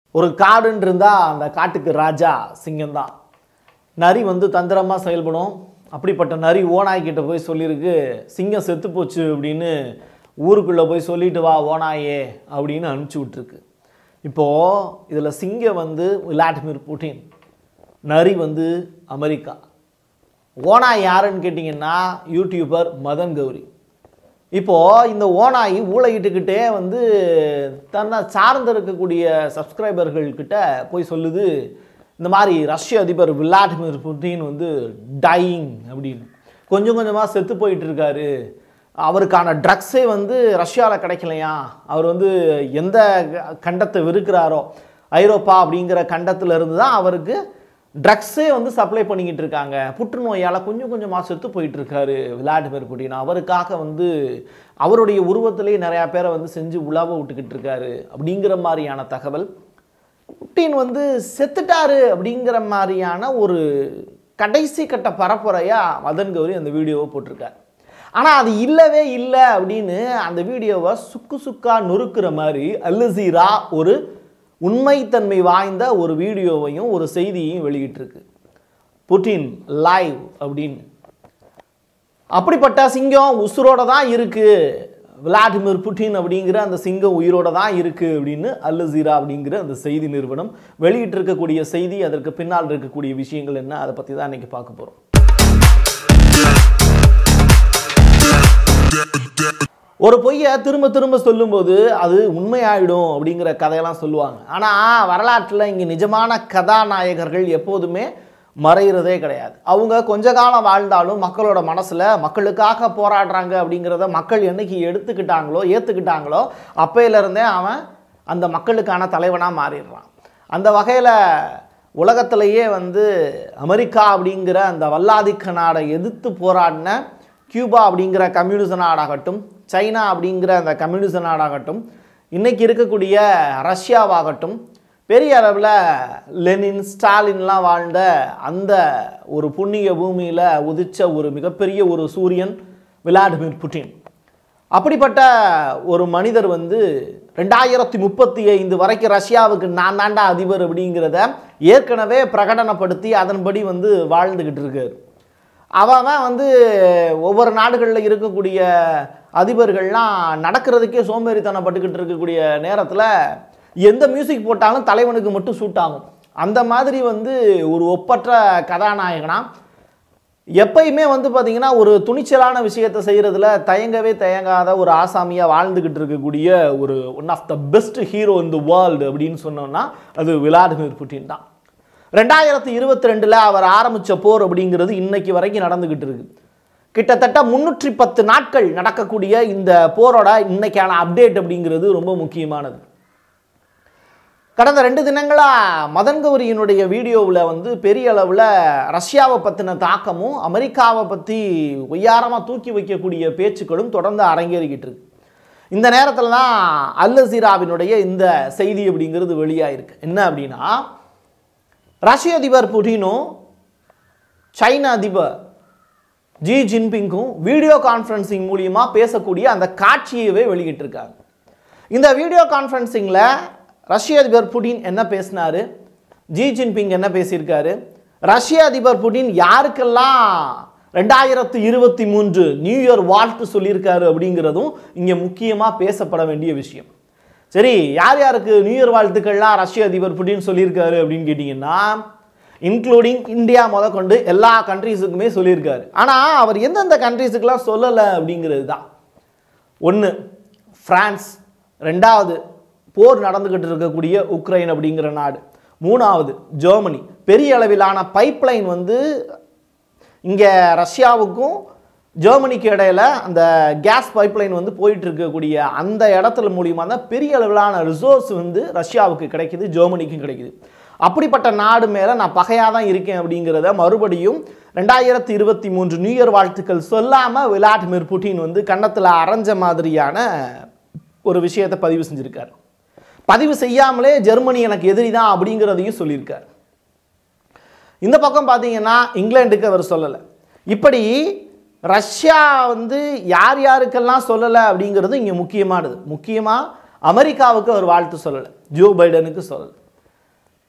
ஒரு காடுன்னு இருந்தால் அந்த காட்டுக்கு ராஜா சிங்கம் தான் நரி வந்து தந்திரமாக செயல்படும் அப்படிப்பட்ட நரி ஓனாய்கிட்ட போய் சொல்லியிருக்கு சிங்கம் செத்து போச்சு அப்படின்னு ஊருக்குள்ளே போய் சொல்லிட்டு வா ஓனாயே அப்படின்னு அனுப்பிச்சி விட்ருக்கு இப்போது இதில் சிங்கம் வந்து விளாடிமிர் புட்டின் நரி வந்து அமெரிக்கா ஓனாய் யாருன்னு கேட்டிங்கன்னா யூடியூபர் மதன் கௌரி இப்போது இந்த ஓனாய் ஊழையிட்டுக்கிட்டே வந்து தன்னை சார்ந்து இருக்கக்கூடிய சப்ஸ்கிரைபர்கள்கிட்ட போய் சொல்லுது இந்த மாதிரி ரஷ்ய அதிபர் விளாடிமிர் புட்டின் வந்து டையிங் அப்படின்னு கொஞ்சம் கொஞ்சமாக செத்து போயிட்டு இருக்காரு அவருக்கான ட்ரக்ஸே வந்து ரஷ்யாவில் கிடைக்கலையா அவர் வந்து எந்த கண்டத்தை வெறுக்கிறாரோ ஐரோப்பா அப்படிங்கிற கண்டத்துல இருந்து தான் அவருக்கு ட்ரக்ஸே வந்து சப்ளை பண்ணிக்கிட்டு இருக்காங்க புற்றுநோயால் கொஞ்சம் கொஞ்சமாக செத்து போயிட்டு இருக்காரு விளாடிமிர் புட்டின் அவருக்காக வந்து அவருடைய உருவத்திலேயே நிறையா பேரை வந்து செஞ்சு உலாவ விட்டுக்கிட்டு இருக்காரு அப்படிங்கிற மாதிரியான தகவல் புட்டின் வந்து செத்துட்டாரு அப்படிங்கிற மாதிரியான ஒரு கடைசி கட்ட பரப்புரையாக மதன் கௌரி அந்த வீடியோவை போட்டிருக்காரு ஆனால் அது இல்லவே இல்லை அப்படின்னு அந்த வீடியோவை சுக்கு சுக்கா நொறுக்கிற மாதிரி அல்லசீரா ஒரு உண்மைத்தன்மை வாய்ந்த ஒரு வீடியோவையும் ஒரு செய்தியையும் வெளியிட்டிருக்கு புட்டின் லைவ் அப்படின்னு அப்படிப்பட்ட சிங்கம் உசுரோட தான் இருக்கு விளாடிமிர் புட்டின் அப்படிங்கிற அந்த சிங்கம் உயிரோட தான் இருக்கு அப்படின்னு அல்லசீரா அப்படிங்கிற அந்த செய்தி நிறுவனம் வெளியிட்டிருக்கக்கூடிய செய்தி அதற்கு பின்னால் இருக்கக்கூடிய விஷயங்கள் என்ன அதை பற்றி தான் இன்னைக்கு பார்க்க போகிறோம் ஒரு பொய்யை திரும்ப திரும்ப சொல்லும்போது அது உண்மையாயிடும் அப்படிங்கிற கதையெல்லாம் சொல்லுவாங்க ஆனால் வரலாற்றில் இங்கே நிஜமான கதாநாயகர்கள் எப்போதுமே மறைகிறதே கிடையாது அவங்க கொஞ்ச காலம் வாழ்ந்தாலும் மக்களோட மனசில் மக்களுக்காக போராடுறாங்க அப்படிங்கிறத மக்கள் என்னைக்கு எடுத்துக்கிட்டாங்களோ ஏற்றுக்கிட்டாங்களோ அப்பையிலேருந்தே அவன் அந்த மக்களுக்கான தலைவனாக மாறிடுறான் அந்த வகையில் உலகத்திலேயே வந்து அமெரிக்கா அப்படிங்கிற அந்த வல்லாதிக்க நாடை எதிர்த்து போராடின கியூபா அப்படிங்கிற கம்யூனிச நாடாகட்டும் சைனா அப்படிங்கிற அந்த கம்யூனிச நாடாகட்டும் இன்றைக்கி இருக்கக்கூடிய ரஷ்யாவாகட்டும் பெரிய அளவில் லெனின் ஸ்டாலின்லாம் வாழ்ந்த அந்த ஒரு புண்ணிய பூமியில் உதிச்ச ஒரு மிகப்பெரிய ஒரு சூரியன் விளாடிமிர் புட்டின் அப்படிப்பட்ட ஒரு மனிதர் வந்து ரெண்டாயிரத்தி முப்பத்தி ஐந்து வரைக்கும் ரஷ்யாவுக்கு நான் தாண்டா அதிபர் அப்படிங்கிறத ஏற்கனவே பிரகடனப்படுத்தி அதன்படி வந்து வாழ்ந்துக்கிட்டு இருக்காரு அவன் வந்து ஒவ்வொரு நாடுகளில் இருக்கக்கூடிய அதிபர்கள்லாம் நடக்கிறதுக்கே சோம்பேறித்தனப்பட்டுக்கிட்டு இருக்கக்கூடிய நேரத்தில் எந்த மியூசிக் போட்டாலும் தலைவனுக்கு மட்டும் சூட் ஆகும் அந்த மாதிரி வந்து ஒரு ஒப்பற்ற கதாநாயகனா எப்பயுமே வந்து பார்த்தீங்கன்னா ஒரு துணிச்சலான விஷயத்தை செய்கிறதுல தயங்கவே தயங்காத ஒரு ஆசாமியாக வாழ்ந்துக்கிட்டு இருக்கக்கூடிய ஒரு one of the best hero in the world அப்படின்னு சொன்னோம்னா அது விளாடிமிர் புட்டின் தான் ரெண்டாயிரத்தி இருபத்தி ரெண்டில் அவர் ஆரம்பித்த போர் அப்படிங்கிறது இன்னைக்கு வரைக்கும் நடந்துக்கிட்டு இருக்கு கிட்டத்தட்ட முன்னூற்றி பத்து நாட்கள் நடக்கக்கூடிய இந்த போரோட இன்னைக்கான அப்டேட் அப்படிங்கிறது ரொம்ப முக்கியமானது கடந்த ரெண்டு தினங்களாக மதன் கௌரியினுடைய வீடியோவில் வந்து பெரிய அளவில் ரஷ்யாவை பற்றின தாக்கமும் அமெரிக்காவை பற்றி ஒய்யாரமாக தூக்கி வைக்கக்கூடிய பேச்சுக்களும் தொடர்ந்து அரங்கேறிக்கிட்டு இருக்கு இந்த நேரத்தில் தான் அல் ஜசீராவினுடைய இந்த செய்தி அப்படிங்கிறது வெளியாயிருக்கு என்ன அப்படின்னா ரஷ்ய அதிபர் புட்டினும் சைனா அதிபர் ஜி ஜின்பிங்கும் வீடியோ கான்ஃபரன்சிங் மூலியமாக பேசக்கூடிய அந்த காட்சியவே வெளியிட்டிருக்காங்க இந்த வீடியோ கான்ஃபரன்சிங்கில் ரஷ்ய அதிபர் புட்டின் என்ன பேசினாரு ஜி ஜின்பிங் என்ன பேசியிருக்காரு ரஷ்ய அதிபர் புட்டின் யாருக்கெல்லாம் ரெண்டாயிரத்து இருபத்தி மூன்று நியூ இயர் வாழ்த்து சொல்லியிருக்காரு அப்படிங்கிறதும் இங்கே முக்கியமாக பேசப்பட வேண்டிய விஷயம் சரி யார் யாருக்கு நியூ இயர் வாழ்த்துக்கள்லாம் ரஷ்ய அதிபர் புட்டின் சொல்லியிருக்காரு அப்படின்னு கேட்டிங்கன்னா இன்க்ளூடிங் இந்தியா முத கொண்டு எல்லா கண்ட்ரீஸுக்குமே சொல்லியிருக்காரு ஆனால் அவர் எந்தெந்த கண்ட்ரீஸுக்கெல்லாம் சொல்லலை அப்படிங்கிறது தான் ஒன்று ஃப்ரான்ஸ் ரெண்டாவது போர் நடந்துக்கிட்டு இருக்கக்கூடிய உக்ரைன் அப்படிங்கிற நாடு மூணாவது ஜெர்மனி பெரிய அளவிலான பைப்லைன் வந்து இங்கே ரஷ்யாவுக்கும் ஜெர்மனிக்கு இடையில அந்த கேஸ் பைப்லைன் வந்து போயிட்டு இருக்கக்கூடிய அந்த இடத்துல மூலியமாக தான் பெரிய அளவிலான ரிசோர்ஸ் வந்து ரஷ்யாவுக்கு கிடைக்குது ஜெர்மனிக்கும் கிடைக்குது அப்படிப்பட்ட நாடு மேலே நான் பகையாக தான் இருக்கேன் அப்படிங்கிறத மறுபடியும் ரெண்டாயிரத்தி இருபத்தி மூன்று நியூ இயர் வாழ்த்துக்கள் சொல்லாமல் விளாடிமிர் புட்டின் வந்து கன்னத்தில் அரைஞ்ச மாதிரியான ஒரு விஷயத்தை பதிவு செஞ்சுருக்கார் பதிவு செய்யாமலே ஜெர்மனி எனக்கு எதிரி தான் அப்படிங்கிறதையும் சொல்லியிருக்கார் இந்த பக்கம் பார்த்தீங்கன்னா இங்கிலாந்துக்கு அவர் சொல்லலை இப்படி ரஷ்யா வந்து யார் யாருக்கெல்லாம் சொல்லலை அப்படிங்கிறது இங்கே முக்கியமானது முக்கியமாக அமெரிக்காவுக்கு அவர் வாழ்த்து சொல்லலை ஜோ பைடனுக்கு சொல்லலை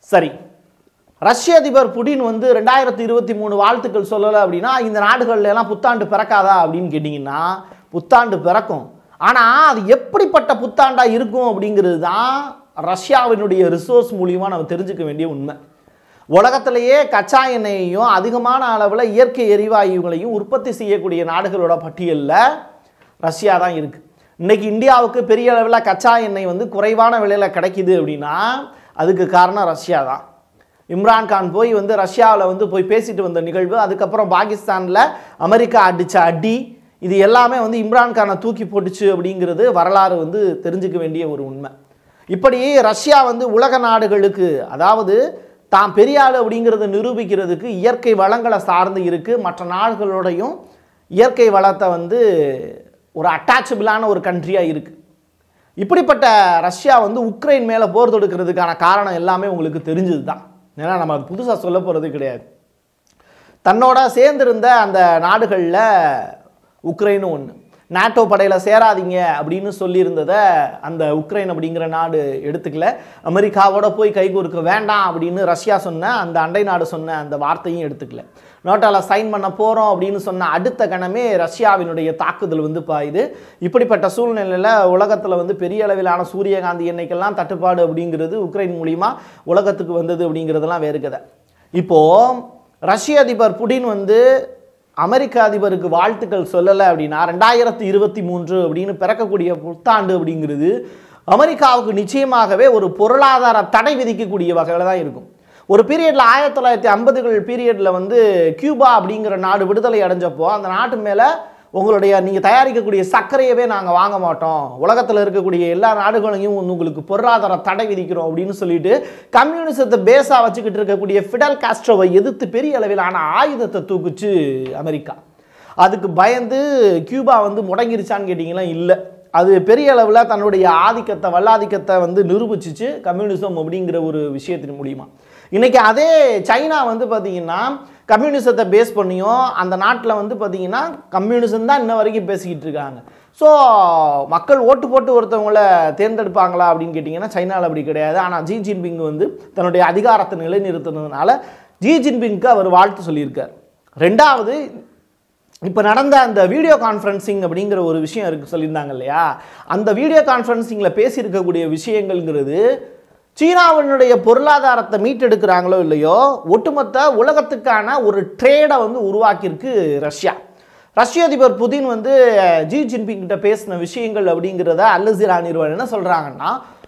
சரி ரஷ்ய அதிபர் புடின் வந்து ரெண்டாயிரத்தி இருபத்தி மூணு வாழ்த்துக்கள் சொல்லலை அப்படின்னா இந்த நாடுகள்ல எல்லாம் புத்தாண்டு பிறக்காதா அப்படின்னு கேட்டிங்கன்னா புத்தாண்டு பிறக்கும் ஆனால் அது எப்படிப்பட்ட புத்தாண்டா இருக்கும் அப்படிங்கிறது தான் ரஷ்யாவினுடைய ரிசோர்ஸ் மூலியமா நம்ம தெரிஞ்சுக்க வேண்டிய உண்மை உலகத்திலேயே கச்சா எண்ணெயையும் அதிகமான அளவில் இயற்கை எரிவாயுகளையும் உற்பத்தி செய்யக்கூடிய நாடுகளோட பட்டியலில் ரஷ்யா தான் இருக்குது இன்னைக்கு இந்தியாவுக்கு பெரிய அளவில் கச்சா எண்ணெய் வந்து குறைவான விலையில் கிடைக்குது அப்படின்னா அதுக்கு காரணம் ரஷ்யா தான் இம்ரான்கான் போய் வந்து ரஷ்யாவில் வந்து போய் பேசிட்டு வந்த நிகழ்வு அதுக்கப்புறம் பாகிஸ்தானில் அமெரிக்கா அடித்த அடி இது எல்லாமே வந்து இம்ரான்கானை தூக்கி போட்டுச்சு அப்படிங்கிறது வரலாறு வந்து தெரிஞ்சுக்க வேண்டிய ஒரு உண்மை இப்படி ரஷ்யா வந்து உலக நாடுகளுக்கு அதாவது தான் பெரிய ஆள் அப்படிங்கிறத நிரூபிக்கிறதுக்கு இயற்கை வளங்களை சார்ந்து இருக்குது மற்ற நாடுகளோடையும் இயற்கை வளத்தை வந்து ஒரு அட்டாச்சபிளான ஒரு கண்ட்ரியாக இருக்குது இப்படிப்பட்ட ரஷ்யா வந்து உக்ரைன் மேலே போர் தொடுக்கிறதுக்கான காரணம் எல்லாமே உங்களுக்கு தெரிஞ்சது தான் ஏன்னா நம்ம அது புதுசாக சொல்ல போகிறது கிடையாது தன்னோட சேர்ந்திருந்த அந்த நாடுகளில் உக்ரைனும் ஒன்று நாட்டோ படையில் சேராதீங்க அப்படின்னு சொல்லியிருந்ததை அந்த உக்ரைன் அப்படிங்கிற நாடு எடுத்துக்கல அமெரிக்காவோட போய் கைகோர்க்க வேண்டாம் அப்படின்னு ரஷ்யா சொன்ன அந்த அண்டை நாடு சொன்ன அந்த வார்த்தையும் எடுத்துக்கல நோட்டாவில் சைன் பண்ண போகிறோம் அப்படின்னு சொன்ன அடுத்த கணமே ரஷ்யாவினுடைய தாக்குதல் வந்து பாயுது இப்படிப்பட்ட சூழ்நிலையில் உலகத்தில் வந்து பெரிய அளவிலான சூரியகாந்தி எண்ணெய்க்கெல்லாம் தட்டுப்பாடு அப்படிங்கிறது உக்ரைன் மூலிமா உலகத்துக்கு வந்தது அப்படிங்கிறதெல்லாம் வேறு கதை இப்போது ரஷ்ய அதிபர் புடின் வந்து அமெரிக்க அதிபருக்கு வாழ்த்துக்கள் சொல்லலை அப்படின்னா ரெண்டாயிரத்தி இருபத்தி மூன்று அப்படின்னு பிறக்கக்கூடிய புத்தாண்டு அப்படிங்கிறது அமெரிக்காவுக்கு நிச்சயமாகவே ஒரு பொருளாதார தடை விதிக்கக்கூடிய வகையில் தான் இருக்கும் ஒரு பீரியடில் ஆயிரத்தி தொள்ளாயிரத்தி ஐம்பதுகள் பீரியடில் வந்து கியூபா அப்படிங்கிற நாடு விடுதலை அடைஞ்சப்போ அந்த நாட்டு மேலே உங்களுடைய நீங்கள் தயாரிக்கக்கூடிய சர்க்கரையவே நாங்கள் வாங்க மாட்டோம் உலகத்தில் இருக்கக்கூடிய எல்லா நாடுகளையும் வந்து உங்களுக்கு பொருளாதார தடை விதிக்கிறோம் அப்படின்னு சொல்லிட்டு கம்யூனிசத்தை பேஸாக வச்சுக்கிட்டு இருக்கக்கூடிய ஃபிடல் காஸ்ட்ரோவை எதிர்த்து பெரிய அளவிலான ஆயுதத்தை தூக்குச்சு அமெரிக்கா அதுக்கு பயந்து கியூபா வந்து முடங்கிருச்சான்னு கேட்டிங்கன்னா இல்லை அது பெரிய அளவில் தன்னுடைய ஆதிக்கத்தை வல்லாதிக்கத்தை வந்து நிரூபிச்சிச்சு கம்யூனிசம் அப்படிங்கிற ஒரு விஷயத்தின் மூலியமா இன்னைக்கு அதே சைனா வந்து பார்த்தீங்கன்னா கம்யூனிசத்தை பேஸ் பண்ணியும் அந்த நாட்டில் வந்து பார்த்தீங்கன்னா கம்யூனிசம் தான் இன்ன வரைக்கும் பேசிக்கிட்டு இருக்காங்க ஸோ மக்கள் ஓட்டு போட்டு ஒருத்தவங்கள தேர்ந்தெடுப்பாங்களா அப்படின்னு கேட்டிங்கன்னா சைனாவில் அப்படி கிடையாது ஆனால் ஜி ஜின்பிங் வந்து தன்னுடைய அதிகாரத்தை நிலைநிறுத்தினதுனால ஜி ஜின்பிங்க்கு அவர் வாழ்த்து சொல்லியிருக்கார் ரெண்டாவது இப்போ நடந்த அந்த வீடியோ கான்ஃபரன்சிங் அப்படிங்கிற ஒரு விஷயம் இருக்கு சொல்லியிருந்தாங்க இல்லையா அந்த வீடியோ கான்ஃபரன்சிங்கில் பேசியிருக்கக்கூடிய விஷயங்கள்ங்கிறது சீனாவினுடைய பொருளாதாரத்தை மீட்டெடுக்கிறாங்களோ இல்லையோ ஒட்டுமொத்த உலகத்துக்கான ஒரு ட்ரேடை வந்து உருவாக்கியிருக்கு ரஷ்யா ரஷ்ய அதிபர் புதின் வந்து ஜி ஜின்பிங் கிட்ட பேசின விஷயங்கள் அப்படிங்கிறத அல்லசிரா நிறுவனம் என்ன சொல்கிறாங்கன்னா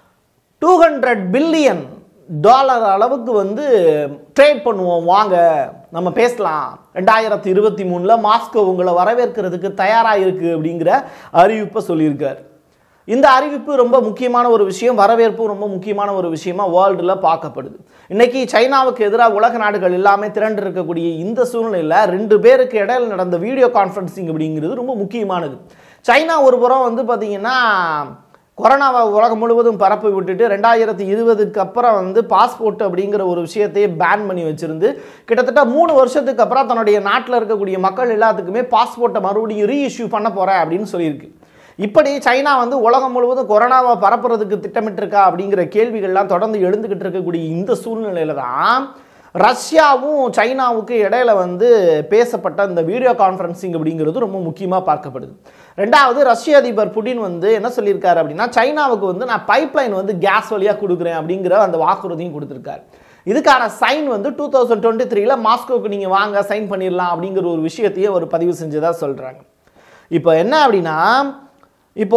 டூ ஹண்ட்ரட் பில்லியன் டாலர் அளவுக்கு வந்து ட்ரேட் பண்ணுவோம் வாங்க நம்ம பேசலாம் ரெண்டாயிரத்தி இருபத்தி மூணில் மாஸ்கோ உங்களை வரவேற்கிறதுக்கு தயாராக இருக்குது அப்படிங்கிற அறிவிப்பை சொல்லியிருக்கார் இந்த அறிவிப்பு ரொம்ப முக்கியமான ஒரு விஷயம் வரவேற்பும் ரொம்ப முக்கியமான ஒரு விஷயமா வேர்ல்டில் பார்க்கப்படுது இன்னைக்கு சைனாவுக்கு எதிராக உலக நாடுகள் எல்லாமே திரண்டு இருக்கக்கூடிய இந்த சூழ்நிலையில் ரெண்டு பேருக்கு இடையில நடந்த வீடியோ கான்ஃபரன்சிங் அப்படிங்கிறது ரொம்ப முக்கியமானது சைனா ஒரு புறம் வந்து பார்த்தீங்கன்னா கொரோனாவை உலகம் முழுவதும் பரப்பி விட்டுட்டு ரெண்டாயிரத்தி இருபதுக்கு அப்புறம் வந்து பாஸ்போர்ட் அப்படிங்கிற ஒரு விஷயத்தையே பேன் பண்ணி வச்சிருந்து கிட்டத்தட்ட மூணு வருஷத்துக்கு அப்புறம் தன்னுடைய நாட்டில் இருக்கக்கூடிய மக்கள் எல்லாத்துக்குமே பாஸ்போர்ட்டை மறுபடியும் ரீஇஷ்யூ பண்ண போகிறேன் அப்படின்னு சொல்லியிருக்கு இப்படி சைனா வந்து உலகம் முழுவதும் கொரோனாவை பரப்புறதுக்கு திட்டமிட்டிருக்கா அப்படிங்கிற கேள்விகள்லாம் தொடர்ந்து எழுந்துக்கிட்டு இருக்கக்கூடிய இந்த சூழ்நிலையில தான் ரஷ்யாவும் சைனாவுக்கு இடையில வந்து பேசப்பட்ட இந்த வீடியோ கான்ஃபரன்சிங் அப்படிங்கிறது ரொம்ப முக்கியமாக பார்க்கப்படுது ரெண்டாவது ரஷ்ய அதிபர் புடின் வந்து என்ன சொல்லியிருக்காரு அப்படின்னா சைனாவுக்கு வந்து நான் பைப்லைன் வந்து கேஸ் வழியாக கொடுக்குறேன் அப்படிங்கிற அந்த வாக்குறுதியும் கொடுத்துருக்காரு இதுக்கான சைன் வந்து டூ தௌசண்ட் டுவெண்ட்டி த்ரீல மாஸ்கோவுக்கு நீங்கள் வாங்க சைன் பண்ணிடலாம் அப்படிங்கிற ஒரு விஷயத்தையே ஒரு பதிவு செஞ்சதாக சொல்கிறாங்க இப்போ என்ன அப்படின்னா இப்போ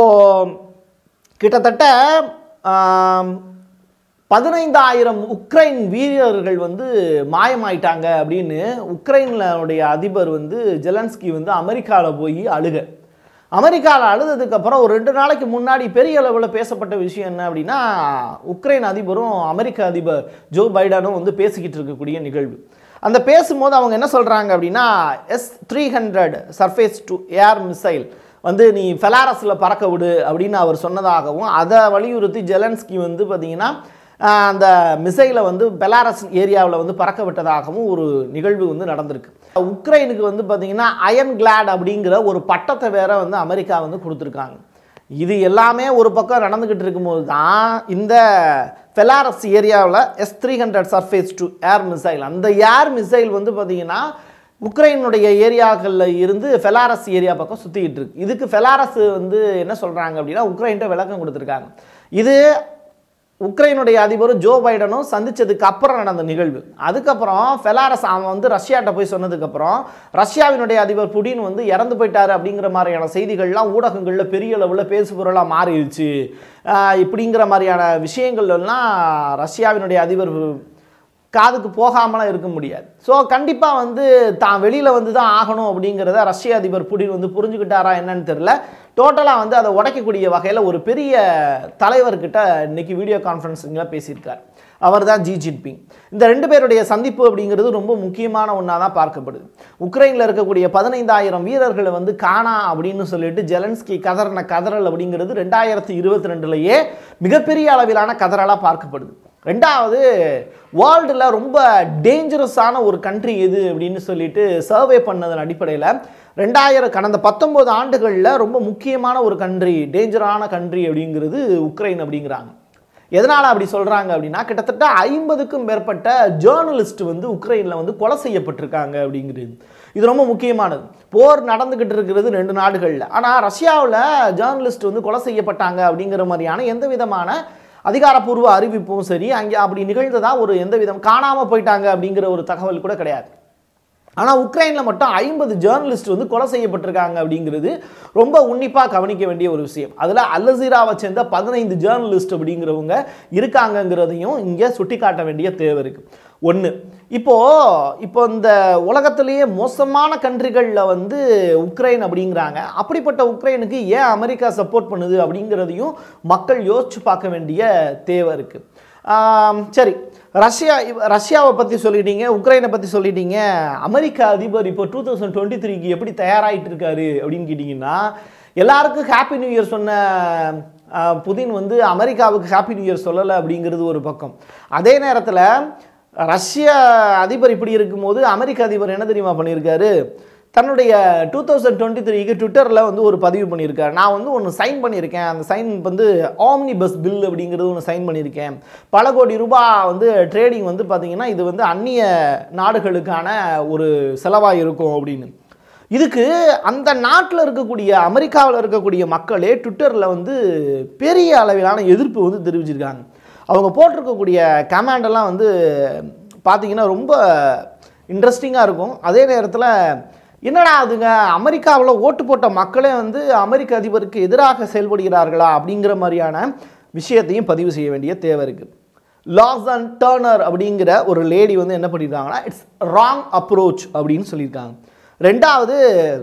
கிட்டத்தட்ட ஆம், பதினைந்தாயிரம் உக்ரைன் வீரர்கள் வந்து மாயமாயிட்டாங்க அப்படின்னு உக்ரைனுடைய அதிபர் வந்து ஜெலன்ஸ்கி வந்து அமெரிக்காவில் போய் அழுக அமெரிக்காவில் அழுததுக்கு அப்புறம் ஒரு ரெண்டு நாளைக்கு முன்னாடி பெரிய அளவில் பேசப்பட்ட விஷயம் என்ன அப்படின்னா உக்ரைன் அதிபரும் அமெரிக்க அதிபர் ஜோ பைடனும் வந்து பேசிக்கிட்டு இருக்கக்கூடிய நிகழ்வு அந்த பேசும்போது அவங்க என்ன சொல்கிறாங்க அப்படின்னா S three hundred surface to air missile வந்து நீ ஃபெலாரஸில் பறக்க விடு அப்படின்னு அவர் சொன்னதாகவும் அதை வலியுறுத்தி ஜெலன்ஸ்கி வந்து பார்த்தீங்கன்னா ஆஹ், அந்த மிசைலை வந்து பெலாரஸ் ஏரியாவில் வந்து பறக்க விட்டதாகவும் ஒரு நிகழ்வு வந்து நடந்திருக்கு உக்ரைனுக்கு வந்து பார்த்தீங்கன்னா அயன் கிளாட் அப்படிங்கிற ஒரு பட்டத்தை வேற வந்து அமெரிக்கா வந்து கொடுத்துருக்காங்க இது எல்லாமே ஒரு பக்கம் நடந்துக்கிட்டு இருக்கும்போது தான் இந்த ஃபெலாரஸ் ஏரியாவில் S three hundred surface to air missile அந்த ஏர் மிசைல் வந்து பார்த்தீங்கன்னா உக்ரைனுடைய ஏரியாக்களில் இருந்து ஃபெலாரஸ் ஏரியா பக்கம் சுற்றிக்கிட்டு இருக்கு இதுக்கு ஃபெலாரஸ் வந்து என்ன சொல்கிறாங்க அப்படின்னா உக்ரைன்ட்ட விளக்கம் கொடுத்துருக்காங்க இது உக்ரைனுடைய அதிபர் ஜோ பைடனும் சந்திச்சதுக்கு அப்புறம் நடந்த நிகழ்வு அதுக்கப்புறம் ஃபெலாரஸ் அவன் வந்து ரஷ்யாட்ட போய் சொன்னதுக்கப்புறம் ரஷ்யாவினுடைய அதிபர் புடின் வந்து இறந்து போயிட்டாரு அப்படிங்கிற மாதிரியான செய்திகள்லாம் ஊடகங்களில் பெரிய அளவில் பேசுபொருளாக மாறிடுச்சு ஆஹ் இப்படிங்கிற மாதிரியான விஷயங்கள் எல்லாம் ரஷ்யாவினுடைய அதிபர் காதுக்கு போகாமலாம் இருக்க முடியாது ஸோ கண்டிப்பாக வந்து தான் வெளியில் வந்து தான் ஆகணும் அப்படிங்கிறத ரஷ்ய அதிபர் புடின் வந்து புரிஞ்சுக்கிட்டாரா என்னன்னு தெரில டோட்டலாக வந்து அதை உடைக்கக்கூடிய வகையில் ஒரு பெரிய தலைவர்கிட்ட இன்னைக்கு வீடியோ கான்ஃபரன்சிங்கில் பேசியிருக்கார் அவர் தான் ஜி ஜின்பிங் இந்த ரெண்டு பேருடைய சந்திப்பு அப்படிங்கிறது ரொம்ப முக்கியமான ஒன்றா தான் பார்க்கப்படுது உக்ரைனில் இருக்கக்கூடிய பதினைந்தாயிரம் வீரர்களை வந்து காணா அப்படின்னு சொல்லிட்டு ஜெலன்ஸ்கி கதறின கதறல் அப்படிங்கிறது ரெண்டாயிரத்தி இருபத்தி ரெண்டுலேயே மிகப்பெரிய அளவிலான கதறலாக பார்க்கப்படுது ரெண்டாவது வேர்ல்டில் ரொம்ப டேஞ்சரஸான ஒரு கண்ட்ரி எது அப்படின்னு சொல்லிட்டு சர்வே பண்ணதன் அடிப்படையில் ரெண்டாயிரம் கடந்த பத்தொம்போது ஆண்டுகளில் ரொம்ப முக்கியமான ஒரு கண்ட்ரி டேஞ்சரான கண்ட்ரி அப்படிங்கிறது உக்ரைன் அப்படிங்கிறாங்க எதனால் அப்படி சொல்கிறாங்க அப்படின்னா கிட்டத்தட்ட ஐம்பதுக்கும் மேற்பட்ட ஜேர்னலிஸ்ட் வந்து உக்ரைனில் வந்து கொலை செய்யப்பட்டிருக்காங்க அப்படிங்கிறது இது ரொம்ப முக்கியமானது போர் நடந்துக்கிட்டு இருக்கிறது ரெண்டு நாடுகளில் ஆனால் ரஷ்யாவில் ஜேர்னலிஸ்ட் வந்து கொலை செய்யப்பட்டாங்க அப்படிங்கிற மாதிரியான எந்த விதமான அதிகாரப்பூர்வ அறிவிப்பும் சரி அங்கே அப்படி நிகழ்ந்ததா ஒரு எந்த விதம் காணாமல் போயிட்டாங்க அப்படிங்கிற ஒரு தகவல் கூட கிடையாது ஆனால் உக்ரைனில் மட்டும் ஐம்பது ஜேர்னலிஸ்ட் வந்து கொலை செய்யப்பட்டிருக்காங்க அப்படிங்கிறது ரொம்ப உன்னிப்பாக கவனிக்க வேண்டிய ஒரு விஷயம் அதில் அல்லசீராவை சேர்ந்த பதினைந்து ஜேர்னலிஸ்ட் அப்படிங்கிறவங்க இருக்காங்கங்கிறதையும் இங்கே சுட்டி காட்ட வேண்டிய தேவை இருக்குது ஒன்று இப்போது இப்போ இந்த உலகத்திலேயே மோசமான கண்ட்ரிகளில் வந்து உக்ரைன் அப்படிங்கிறாங்க அப்படிப்பட்ட உக்ரைனுக்கு ஏன் அமெரிக்கா சப்போர்ட் பண்ணுது அப்படிங்கிறதையும் மக்கள் யோசிச்சு பார்க்க வேண்டிய தேவை இருக்குது ஆம், சரி ரஷ்யா இவ- ரஷ்யாவை பற்றி சொல்லிட்டீங்க உக்ரைனை பற்றி சொல்லிட்டீங்க அமெரிக்க அதிபர் இப்போ டூ தௌசண்ட் டுவெண்ட்டி த்ரீக்கு எப்படி தயாராகிட்டு இருக்காரு அப்படின்னு கேட்டிங்கன்னா எல்லாருக்கும் ஹாப்பி நியூ இயர் சொன்ன ஆ, புதின் வந்து அமெரிக்காவுக்கு ஹாப்பி நியூ இயர் சொல்லலை அப்படிங்கிறது ஒரு பக்கம் அதே நேரத்தில் ரஷ்ய அதிபர் இப்படி இருக்கும்போது அமெரிக்க அதிபர் என்ன தெரியுமா பண்ணியிருக்காரு தன்னுடைய டூ தௌசண்ட் டுவெண்ட்டி த்ரீக்கு ட்விட்டரில் வந்து ஒரு பதிவு பண்ணியிருக்காரு நான் வந்து ஒன்று சைன் பண்ணியிருக்கேன் அந்த சைன் வந்து ஆம்னி பஸ் பில் அப்படிங்கிறது ஒன்று சைன் பண்ணியிருக்கேன் பல கோடி ரூபாய் வந்து ட்ரேடிங் வந்து பார்த்தீங்கன்னா இது வந்து அந்நிய நாடுகளுக்கான ஒரு செலவாக இருக்கும் அப்படின்னு இதுக்கு அந்த நாட்டில் இருக்கக்கூடிய அமெரிக்காவில் இருக்கக்கூடிய மக்களே ட்விட்டரில் வந்து பெரிய அளவிலான எதிர்ப்பு வந்து தெரிவிச்சிருக்காங்க அவங்க போட்டிருக்கக்கூடிய கமெண்டெல்லாம் வந்து பார்த்தீங்கன்னா ரொம்ப இன்ட்ரெஸ்டிங்காக இருக்கும் அதே நேரத்தில் என்னடா அதுங்க அமெரிக்காவில் ஓட்டு போட்ட மக்களே வந்து அமெரிக்க அதிபருக்கு எதிராக செயல்படுகிறார்களா அப்படிங்கிற மாதிரியான விஷயத்தையும் பதிவு செய்ய வேண்டிய தேவை இருக்குது லாஸ் அண்ட் டர்னர் அப்படிங்கிற ஒரு லேடி வந்து என்ன பண்ணியிருக்காங்கன்னா இட்ஸ் ராங் அப்ரோச் அப்படின்னு சொல்லியிருக்காங்க ரெண்டாவது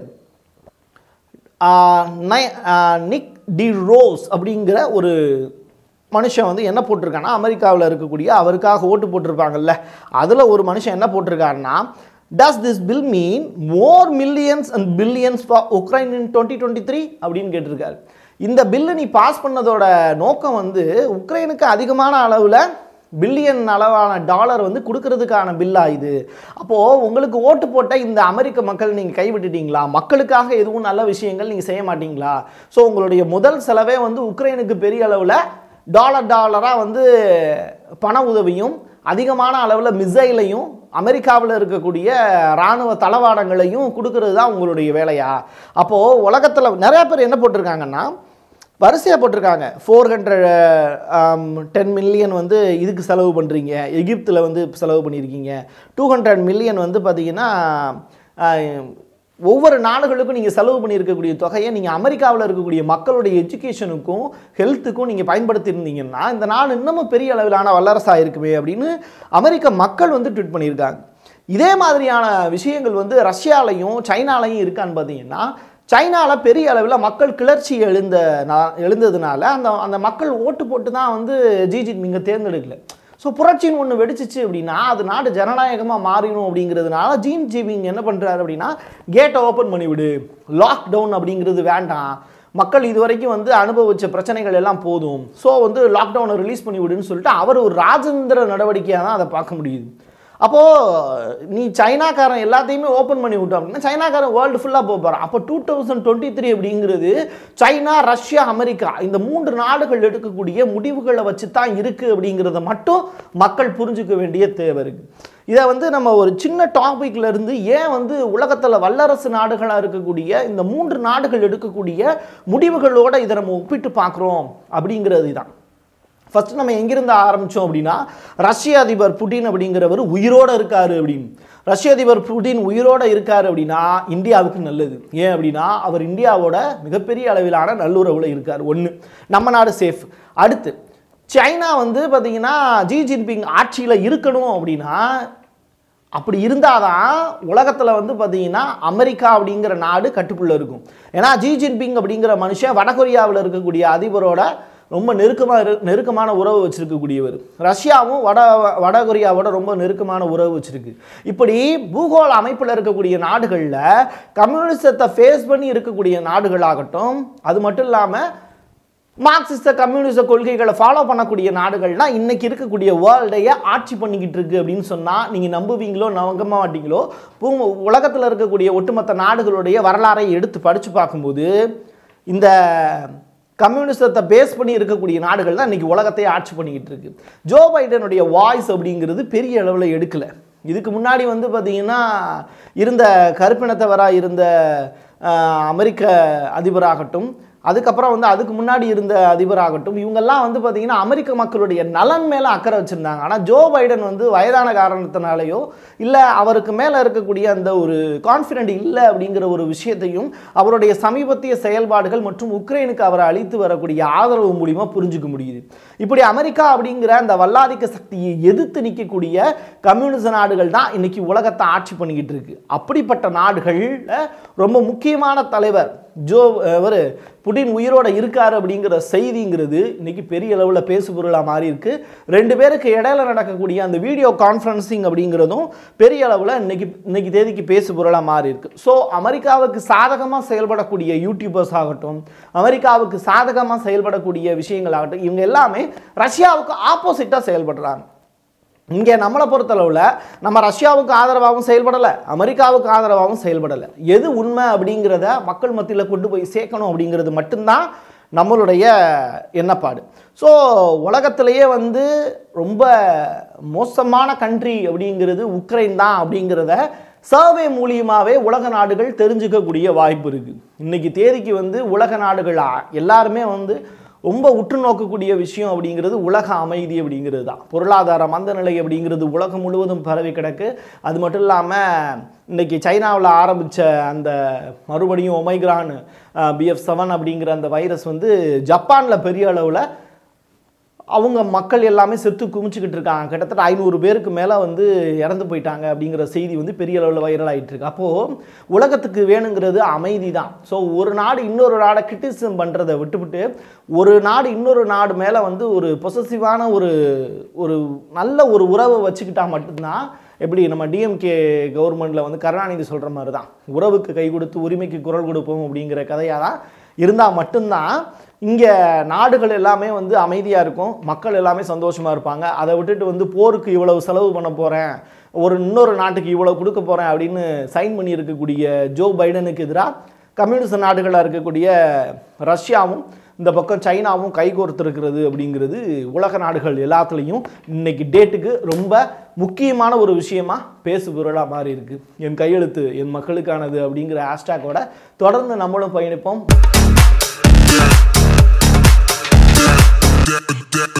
ஆஹ், நை- ஆஹ், நிக் டி ரோஸ் அப்படிங்கிற ஒரு மனுஷன் வந்து என்ன போட்டிருக்கான்னா அமெரிக்காவில் இருக்கக்கூடிய அவருக்காக ஓட்டு போட்டிருப்பாங்கல்ல அதில் ஒரு மனுஷன் என்ன போட்டிருக்காருன்னா does this bill mean more millions and billions for Ukraine in twenty twenty three அப்படின்னு கேட்டிருக்காரு இந்த பில்லு நீ பாஸ் பண்ணதோட நோக்கம் வந்து உக்ரைனுக்கு அதிகமான அளவில் பில்லியன் அளவான டாலர் வந்து கொடுக்கறதுக்கான பில்லா இது அப்போது உங்களுக்கு ஓட்டு போட்ட இந்த அமெரிக்க மக்கள் நீங்கள் கைவிட்டுட்டீங்களா மக்களுக்காக எதுவும் நல்ல விஷயங்கள் நீங்கள் செய்ய மாட்டீங்களா ஸோ உங்களுடைய முதல் செலவே வந்து உக்ரைனுக்கு பெரிய அளவில் டாலர் டாலராக வந்து பண உதவியும் அதிகமான அளவில் மிசைலையும் அமெரிக்காவில் இருக்கக்கூடிய இராணுவ தளவாடங்களையும் கொடுக்கறது தான் உங்களுடைய வேலையா அப்போது உலகத்தில் நிறைய பேர் என்ன போட்டிருக்காங்கன்னா வரிசையாக போட்டிருக்காங்க ஃபோர் ஹண்ட்ரட் டென் மில்லியன் வந்து இதுக்கு செலவு பண்ணுறீங்க எகிப்தில் வந்து செலவு பண்ணியிருக்கீங்க டூ ஹண்ட்ரட் மில்லியன் வந்து பார்த்தீங்கன்னா ஆஹ், ஒவ்வொரு நாடுகளுக்கும் நீங்கள் செலவு பண்ணியிருக்கக்கூடிய தொகையை நீங்கள் அமெரிக்காவில் இருக்கக்கூடிய மக்களுடைய எஜுகேஷனுக்கும் ஹெல்த்துக்கும் நீங்கள் பயன்படுத்தியிருந்தீங்கன்னா இந்த நாடு இன்னமும் பெரிய அளவிலான வல்லரசாக இருக்குமே அப்படின்னு அமெரிக்க மக்கள் வந்து ட்வீட் பண்ணியிருக்காங்க இதே மாதிரியான விஷயங்கள் வந்து ரஷ்யாலையும் சைனாலையும் இருக்கான்னு பார்த்தீங்கன்னா சைனாவில் பெரிய அளவில் மக்கள் கிளர்ச்சி எழுந்த நா- எழுந்ததுனால அந்த அந்த மக்கள் ஓட்டு போட்டு தான் வந்து ஜி ஜின்பிங்கை தேர்ந்தெடுக்கல ஸோ புரட்சின்னு ஒன்று வெடிச்சிச்சு அப்படின்னா அது நாடு ஜனநாயகமாக மாறிடும் அப்படிங்கிறதுனால ஜீன் ஜிபிங் என்ன பண்ணுறாரு அப்படின்னா கேட்டை ஓப்பன் பண்ணிவிடு லாக்டவுன் அப்படிங்கிறது வேண்டாம் மக்கள் இது வரைக்கும் வந்து அனுபவிச்ச பிரச்சனைகள் எல்லாம் போதும் ஸோ வந்து லாக்டவுனை ரிலீஸ் பண்ணி விடுன்னு சொல்லிட்டு அவர் ஒரு ராஜேந்திர நடவடிக்கையாக தான் அதை பார்க்க முடியுது அப்போது நீ சைனாக்காரன் எல்லாத்தையுமே ஓப்பன் பண்ணி விட்டோம் அப்படின்னா சைனாக்காரன் வேர்ல்டு ஃபுல்லாக போக போகிறான் அப்போ டூ தௌசண்ட் டுவெண்ட்டி த்ரீ அப்படிங்கிறது சைனா ரஷ்யா அமெரிக்கா இந்த மூன்று நாடுகள் எடுக்கக்கூடிய முடிவுகளை வச்சு தான் இருக்குது அப்படிங்கிறத மட்டும் மக்கள் புரிஞ்சுக்க வேண்டிய தேவை இருக்குது இதை வந்து நம்ம ஒரு சின்ன டாபிக்ல இருந்து ஏன் வந்து உலகத்தில் வல்லரசு நாடுகளாக இருக்கக்கூடிய இந்த மூன்று நாடுகள் எடுக்கக்கூடிய முடிவுகளோட இதை நம்ம ஒப்பிட்டு பார்க்குறோம் அப்படிங்கிறது தான் ஃபர்ஸ்ட் நம்ம எங்கிருந்து ஆரம்பித்தோம் அப்படின்னா ரஷ்ய அதிபர் புட்டின் அப்படிங்கிறவர் உயிரோடு இருக்காரு அப்படின்னு ரஷ்ய அதிபர் புட்டின் உயிரோடு இருக்காரு அப்படின்னா இந்தியாவுக்கு நல்லது ஏன் அப்படின்னா அவர் இந்தியாவோட மிகப்பெரிய அளவிலான நல்லுறவில் இருக்கார் ஒன்று நம்ம நாடு சேஃப் அடுத்து சைனா வந்து பார்த்தீங்கன்னா ஜி ஜின்பிங் ஆட்சியில் இருக்கணும் அப்படின்னா அப்படி இருந்தால் தான் உலகத்தில் வந்து பார்த்தீங்கன்னா அமெரிக்கா அப்படிங்கிற நாடு கட்டுக்குள்ளே இருக்கும் ஏன்னா ஜி ஜின்பிங் அப்படிங்கிற மனுஷன் வடகொரியாவில் இருக்கக்கூடிய அதிபரோட ரொம்ப நெருக்கமாக இரு நெருக்கமான உறவு வச்சிருக்கக்கூடியவர் ரஷ்யாவும் வட வடகொரியாவோட ரொம்ப நெருக்கமான உறவு வச்சிருக்கு இப்படி பூகோள அமைப்பில் இருக்கக்கூடிய நாடுகளில் கம்யூனிசத்தை ஃபேஸ் பண்ணி இருக்கக்கூடிய நாடுகளாகட்டும் அது மட்டும் இல்லாமல் மார்க்சிஸ்ட கம்யூனிச கொள்கைகளை ஃபாலோ பண்ணக்கூடிய நாடுகள்னா இன்னைக்கு இருக்கக்கூடிய வேர்ல்டையே ஆட்சி பண்ணிக்கிட்டு இருக்கு அப்படின்னு சொன்னால் நீங்கள் நம்புவீங்களோ நம்ப மாட்டீங்களோ பூ- உலகத்தில் இருக்கக்கூடிய ஒட்டுமொத்த நாடுகளுடைய வரலாறை எடுத்து படித்து பார்க்கும்போது இந்த கம்யூனிசத்தை பேஸ் பண்ணி இருக்கக்கூடிய நாடுகள் தான் இன்னைக்கு உலகத்தையே ஆட்சி பண்ணிக்கிட்டு இருக்கு ஜோ பைடனுடைய வாய்ஸ் அப்படிங்கிறது பெரிய அளவில் எடுக்கலை இதுக்கு முன்னாடி வந்து பார்த்தீங்கன்னா இருந்த கருப்பினத்தவராக இருந்த ஆஹ், அமெரிக்க அதிபராகட்டும் அதுக்கப்புறம் வந்து அதுக்கு முன்னாடி இருந்த அதிபராகட்டும் இவங்கெல்லாம் வந்து பார்த்தீங்கன்னா அமெரிக்க மக்களுடைய நலன் மேலே அக்கறை வச்சுருந்தாங்க ஆனால் ஜோ பைடன் வந்து வயதான காரணத்தினாலேயோ இல்லை அவருக்கு மேலே இருக்கக்கூடிய அந்த ஒரு கான்ஃபிடென்ட் இல்லை அப்படிங்கிற ஒரு விஷயத்தையும் அவருடைய சமீபத்திய செயல்பாடுகள் மற்றும் உக்ரைனுக்கு அவரை அளித்து வரக்கூடிய ஆதரவு மூலிமா புரிஞ்சுக்க முடியுது இப்படி அமெரிக்கா அப்படிங்கிற அந்த வல்லாதிக்க சக்தியை எதிர்த்து நிற்கக்கூடிய கம்யூனிச நாடுகள் தான் இன்னைக்கு உலகத்தை ஆட்சி பண்ணிக்கிட்டு இருக்கு அப்படிப்பட்ட நாடுகள்ல ரொம்ப முக்கியமான தலைவர் ஜோ அவர் புடின் உயிரோட இருக்காரு அப்படிங்கிற செய்திங்கிறது இன்னைக்கு பெரிய அளவில் பேசுபொருளாக மாறி இருக்கு ரெண்டு பேருக்கு இடையில நடக்கக்கூடிய அந்த வீடியோ கான்ஃபரன்சிங் அப்படிங்கிறதும் பெரிய அளவில் இன்னைக்கு இன்னைக்கு தேதிக்கு பேசுபொருளாக மாறி இருக்கு ஸோ அமெரிக்காவுக்கு சாதகமாக செயல்படக்கூடிய யூடியூபர்ஸ் ஆகட்டும் அமெரிக்காவுக்கு சாதகமாக செயல்படக்கூடிய விஷயங்கள் ஆகட்டும் இவங்க எல்லாமே ரஷ்யாவுக்கு ஆப்போசிட்டாக செயல்படுறாங்க இங்கே நம்மளை பொறுத்தளவில் நம்ம ரஷ்யாவுக்கு ஆதரவாகவும் செயல்படலை அமெரிக்காவுக்கு ஆதரவாகவும் செயல்படலை எது உண்மை அப்படிங்கிறத மக்கள் மத்தியில் கொண்டு போய் சேர்க்கணும் அப்படிங்கிறது மட்டும்தான் நம்மளுடைய எண்ணப்பாடு ஸோ உலகத்திலேயே வந்து ரொம்ப மோசமான கண்ட்ரி அப்படிங்கிறது உக்ரைன் தான் அப்படிங்கிறத சர்வே மூலியமாகவே உலக நாடுகள் தெரிஞ்சுக்கக்கூடிய வாய்ப்பு இருக்குது இன்னைக்கு தேதிக்கு வந்து உலக நாடுகள் ஆ- எல்லாருமே வந்து ரொம்ப உற்று நோக்கக்கூடிய விஷயம் அப்படிங்கிறது உலக அமைதி அப்படிங்கிறது தான் பொருளாதார மந்தநிலை அப்படிங்கிறது உலகம் முழுவதும் பரவி கிடக்கு அது மட்டும் இல்லாமல் இன்னைக்கு சைனாவில் ஆரம்பித்த அந்த மறுபடியும் ஒமைக்ரான் பிஎஃப் செவன் அப்படிங்கிற அந்த வைரஸ் வந்து ஜப்பானில் பெரிய அளவில் அவங்க மக்கள் எல்லாமே செத்து குமிச்சுக்கிட்டு இருக்காங்க கிட்டத்தட்ட ஐநூறு பேருக்கு மேலே வந்து இறந்து போயிட்டாங்க அப்படிங்கிற செய்தி வந்து பெரிய அளவில் வைரல் ஆயிட்டு இருக்கு அப்போது உலகத்துக்கு வேணுங்கிறது அமைதி தான் ஸோ ஒரு நாடு இன்னொரு நாடை கிரிட்டிசிசம் பண்ணுறதை விட்டுவிட்டு ஒரு நாடு இன்னொரு நாடு மேலே வந்து ஒரு பொசசிவான ஒரு ஒரு நல்ல ஒரு உறவை வச்சுக்கிட்டா மட்டும்தான் எப்படி நம்ம டிஎம்கே கவர்மெண்ட்டில் வந்து கருணாநிதி சொல்கிற மாதிரி தான் உறவுக்கு கை கொடுத்து உரிமைக்கு குரல் கொடுப்போம் அப்படிங்கிற கதையாக தான் இருந்தால் மட்டும்தான் இங்கே நாடுகள் எல்லாமே வந்து அமைதியாக இருக்கும் மக்கள் எல்லாமே சந்தோஷமாக இருப்பாங்க அதை விட்டுட்டு வந்து போருக்கு இவ்வளவு செலவு பண்ண போகிறேன் ஒரு இன்னொரு நாட்டுக்கு இவ்வளவு கொடுக்க போகிறேன் அப்படின்னு சைன் பண்ணி இருக்கக்கூடிய ஜோ பைடனுக்கு எதிராக கம்யூனிஸ்ட் நாடுகளாக இருக்கக்கூடிய ரஷ்யாவும் இந்த பக்கம் சைனாவும் கைகோர்த்திருக்கிறது அப்படிங்கிறது உலக நாடுகள் எல்லாத்துலேயும் இன்னைக்கு டேட்டுக்கு ரொம்ப முக்கியமான ஒரு விஷயமா பேசு பொருளாக மாறி இருக்கு என் கையெழுத்து என் மக்களுக்கானது அப்படிங்கிற ஹேஷ்டேக்கோட தொடர்ந்து நம்மளும் பயணிப்போம்